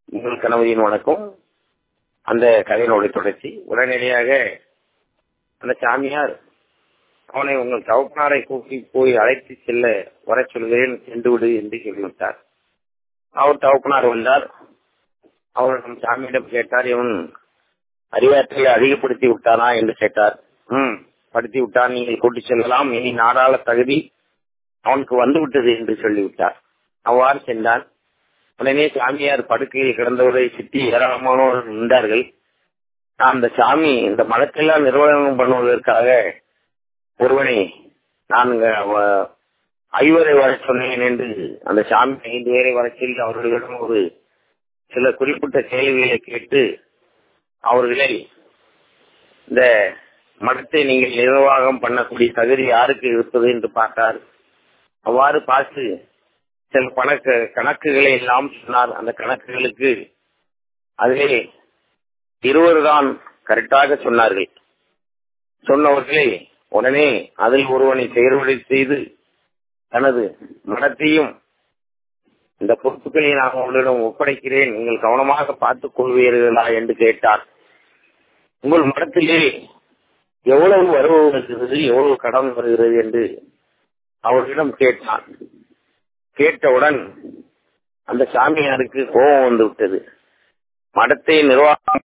உங்கள் கணவரின் வணக்கம் அந்த கதையினுடைய தொடர்ச்சி உடனடியாக அந்த சாமியார் அவனை உங்கள் தவப்பாரை கூட்டி போய் அழைத்து செல்ல வர சொல்கிறேன் சென்று விடு என்று சொல்லிவிட்டார் அவர் தவப்பனார் வந்தார் அவரிடம் சாமியிடம் கேட்டார் இவன் அறிவாற்றலை அதிகப்படுத்தி விட்டானா என்று கேட்டார் ம் படுத்தி விட்டான் நீங்கள் கூட்டி செல்லலாம் இனி நாடாள தகுதி அவனுக்கு வந்து விட்டது என்று சொல்லிவிட்டார் அவ்வாறு சென்றான் உடனே சாமியார் படுக்கையில் கிடந்தவரை சுற்றி ஏராளமானோர் நின்றார்கள் அந்த சாமி இந்த மதத்தெல்லாம் நிர்வாகம் பண்ணுவதற்காக ஒருவனை நான் ஐவரை வர சொன்னேன் என்று அந்த சாமி ஐந்து பேரை வர சொல்லி அவர்களிடம் ஒரு சில குறிப்பிட்ட கேள்விகளை கேட்டு அவர்களை இந்த மதத்தை நீங்கள் நிர்வாகம் பண்ணக்கூடிய தகுதி யாருக்கு இருப்பது என்று பார்த்தார் அவ்வாறு பார்த்து சில கணக்கு கணக்குகளை எல்லாம் சொன்னார் அந்த கணக்குகளுக்கு அதிலே இருவர் தான் கரெக்டாக சொன்னார்கள் சொன்னவர்களே உடனே அதில் ஒருவனை செயல்படை செய்து தனது மனத்தையும் இந்த பொறுப்புகளை நான் உங்களிடம் ஒப்படைக்கிறேன் நீங்கள் கவனமாக பார்த்துக் கொள்வீர்களா என்று கேட்டார் உங்கள் மனத்திலே எவ்வளவு வரவு வருகிறது எவ்வளவு கடன் வருகிறது என்று அவர்களிடம் கேட்டான் கேட்டவுடன் அந்த சாமியாருக்கு கோபம் வந்து விட்டது மடத்தை நிர்வாகம்